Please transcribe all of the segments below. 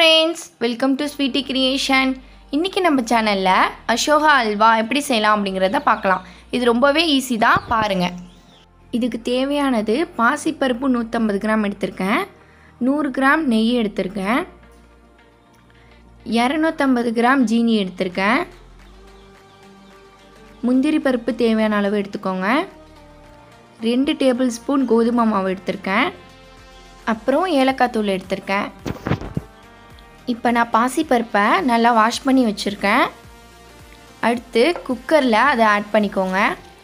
friends welcome to sweety creation இன்றைக்கி நம்ம சேனலில் அசோகா அல்வா எப்படி செய்யலாம் அப்படிங்கிறத பார்க்கலாம் இது ரொம்பவே ஈஸி தான் பாருங்கள் இதுக்கு தேவையானது பாசிப்பருப்பு நூற்றம்பது கிராம் எடுத்திருக்கேன் நூறு கிராம் நெய் எடுத்திருக்கேன் இரநூத்தம்பது கிராம் ஜீனி எடுத்திருக்கேன் முந்திரி பருப்பு தேவையான அளவு எடுத்துக்கோங்க ரெண்டு டேபிள் ஸ்பூன் கோதுமை மாவு எடுத்திருக்கேன் அப்புறம் ஏலக்காய் தூள் எடுத்திருக்கேன் இப்போ நான் பாசிப்பருப்பை நல்லா வாஷ் பண்ணி வச்சுருக்கேன் அடுத்து குக்கரில் அதை ஆட் பண்ணிக்கோங்க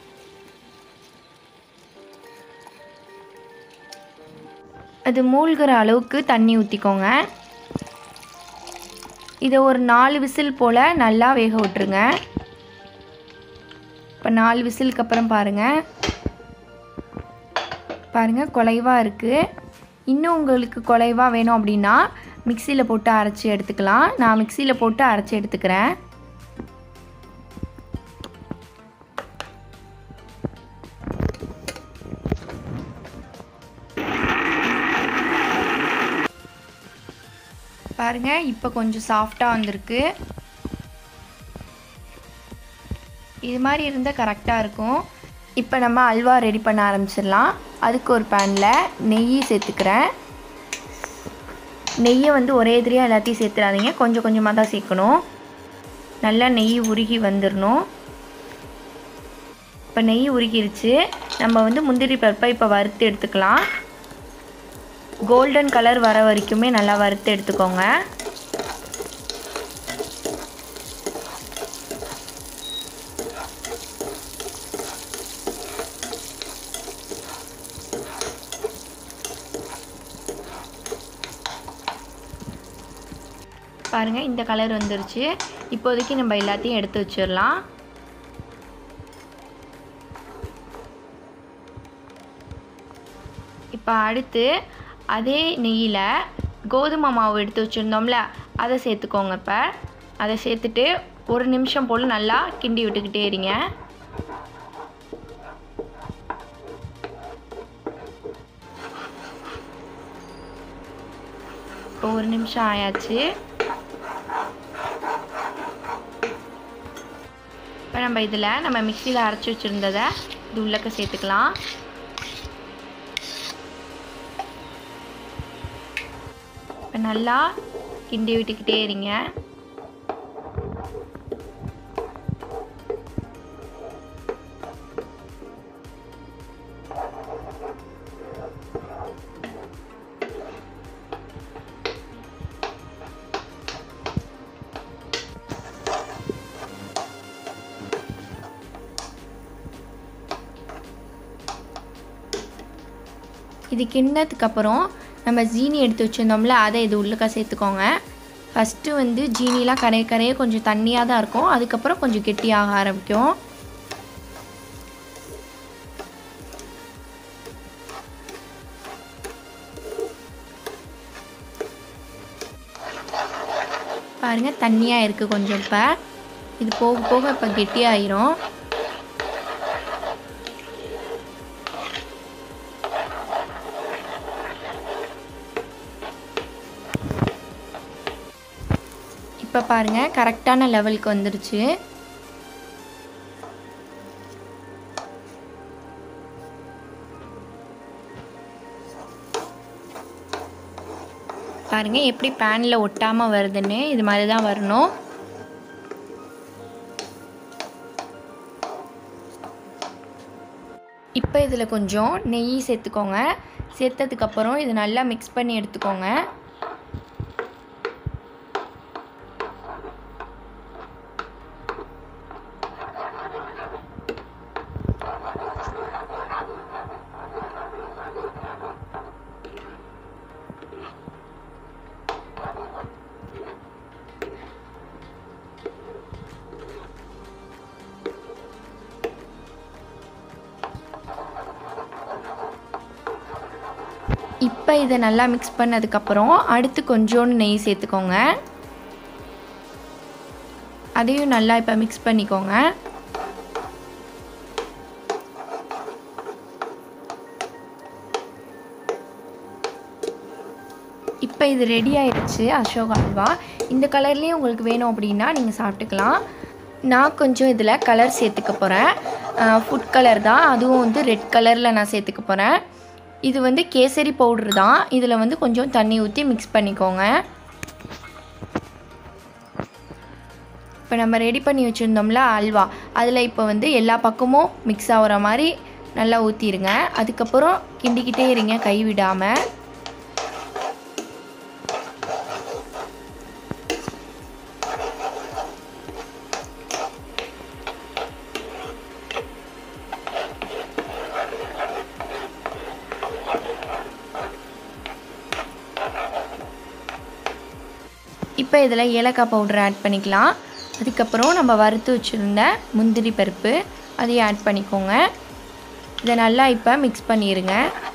அது மூழ்கிற அளவுக்கு தண்ணி ஊற்றிக்கோங்க இதை ஒரு நாலு விசில் போல் நல்லா வேக விட்டுருங்க இப்போ நாலு விசிலுக்கு அப்புறம் பாருங்கள் பாருங்கள் குலைவாக இருக்குது இன்னும் உங்களுக்கு குலைவாக வேணும் அப்படின்னா மிக்சியில் போட்டு அரைச்சி எடுத்துக்கலாம் நான் மிக்சியில் போட்டு அரைச்சி எடுத்துக்கிறேன் பாருங்கள் இப்போ கொஞ்சம் சாஃப்டாக வந்திருக்கு இது மாதிரி இருந்தால் கரெக்டாக இருக்கும் இப்போ நம்ம அல்வா ரெடி பண்ண ஆரம்பிச்சிடலாம் அதுக்கு ஒரு பேனில் நெய் சேர்த்துக்கிறேன் நெய்யை வந்து ஒரே எதிரியாக எல்லாத்தையும் சேர்த்துடாதீங்க கொஞ்சம் கொஞ்சமாக தான் சேர்க்கணும் நல்லா நெய் உருகி வந்துடணும் இப்போ நெய் உருகிருச்சு நம்ம வந்து முந்திரி பருப்பை இப்போ வறுத்து எடுத்துக்கலாம் கோல்டன் கலர் வர வரைக்குமே நல்லா வறுத்து எடுத்துக்கோங்க பாருங்கள் இந்த கலர் வந்துருச்சு இப்போதைக்கு நம்ம எல்லாத்தையும் எடுத்து வச்சிடலாம் இப்போ அடுத்து அதே நெய்யில் கோதுமை மாவு எடுத்து வச்சுருந்தோம்ல அதை சேர்த்துக்கோங்க இப்போ அதை சேர்த்துட்டு ஒரு நிமிஷம் போல் நல்லா கிண்டி விட்டுக்கிட்டே இருங்க இப்போ ஒரு நிமிஷம் ஆயாச்சு இப்போ நம்ம இதில் நம்ம மிக்சியில் அரைச்சி வச்சுருந்ததை இது உள்ளக்க சேர்த்துக்கலாம் இப்போ நல்லா கிண்டி விட்டுக்கிட்டே இருங்க இது கிண்ணதுக்கப்புறம் நம்ம ஜீனி எடுத்து வச்சுருந்தோம்ல அதை இது உள்ளுக்க சேர்த்துக்கோங்க ஃபஸ்ட்டு வந்து ஜீனிலாம் கரைய கரைய கொஞ்சம் தண்ணியாக தான் இருக்கும் அதுக்கப்புறம் கொஞ்சம் கெட்டியாக ஆரம்பிக்கும் பாருங்கள் தண்ணியாக இருக்குது கொஞ்சம் இப்போ இது போக போக இப்போ கெட்டியாயிரும் இப்போ பாருங்கள் கரெக்டான லெவலுக்கு வந்துருச்சு பாருங்கள் எப்படி பேனில் ஒட்டாமல் வருதுன்னு இது மாதிரி தான் வரணும் இப்போ இதில் கொஞ்சம் நெய் சேர்த்துக்கோங்க சேர்த்ததுக்கப்புறம் இது நல்லா மிக்ஸ் பண்ணி எடுத்துக்கோங்க இப்போ இதை நல்லா மிக்ஸ் பண்ணதுக்கப்புறம் அடுத்து கொஞ்சோண்டு நெய் சேர்த்துக்கோங்க அதையும் நல்லா இப்போ மிக்ஸ் பண்ணிக்கோங்க இப்போ இது ரெடி ஆயிடுச்சு அசோகா அல்வா இந்த கலர்லேயே உங்களுக்கு வேணும் அப்படின்னா நீங்கள் சாப்பிட்டுக்கலாம் நான் கொஞ்சம் இதில் கலர் சேர்த்துக்க போகிறேன் ஃபுட் கலர் தான் அதுவும் வந்து ரெட் கலரில் நான் சேர்த்துக்க போகிறேன் இது வந்து கேசரி பவுட்ரு தான் இதில் வந்து கொஞ்சம் தண்ணி ஊற்றி மிக்ஸ் பண்ணிக்கோங்க இப்போ நம்ம ரெடி பண்ணி வச்சுருந்தோம்ல அல்வா அதில் இப்போ வந்து எல்லா பக்கமும் மிக்ஸ் ஆகிற மாதிரி நல்லா ஊற்றிடுங்க அதுக்கப்புறம் கிண்டிக்கிட்டே இருங்க கை விடாமல் இப்போ இதில் ஏலக்காய் பவுடர் ஆட் பண்ணிக்கலாம் அதுக்கப்புறம் நம்ம வறுத்து வச்சுருந்த முந்திரி பருப்பு அதையும் ஆட் பண்ணிக்கோங்க இதை நல்லா இப்போ மிக்ஸ் பண்ணிடுங்க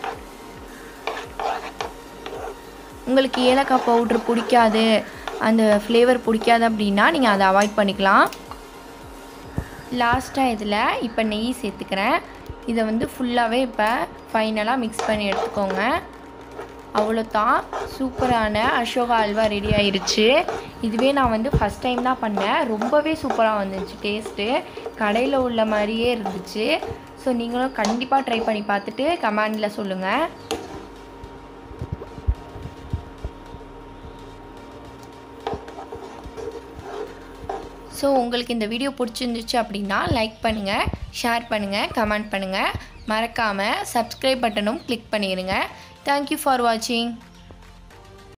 உங்களுக்கு ஏலக்காய் பவுட்ரு பிடிக்காது அந்த ஃப்ளேவர் பிடிக்காது அப்படின்னா நீங்கள் அதை அவாய்ட் பண்ணிக்கலாம் லாஸ்ட்டாக இதில் இப்போ நெய் சேர்த்துக்கிறேன் இதை வந்து ஃபுல்லாகவே இப்போ ஃபைனலாக மிக்ஸ் பண்ணி எடுத்துக்கோங்க அவ்வளோதான் சூப்பரான அசோகா அல்வா ரெடி ஆயிருச்சு இதுவே நான் வந்து ஃபஸ்ட் டைம் தான் பண்ணேன் ரொம்பவே சூப்பராக வந்துச்சு டேஸ்ட்டு கடையில் உள்ள மாதிரியே இருந்துச்சு ஸோ நீங்களும் கண்டிப்பாக ட்ரை பண்ணி பார்த்துட்டு கமெண்டில் சொல்லுங்கள் ஸோ உங்களுக்கு இந்த வீடியோ பிடிச்சிருந்துச்சு அப்படின்னா லைக் பண்ணுங்கள் ஷேர் பண்ணுங்கள் கமெண்ட் பண்ணுங்கள் மறக்காமல் சப்ஸ்கிரைப் பட்டனும் கிளிக் பண்ணிடுங்க தேங்க்யூ ஃபார் வாட்சிங்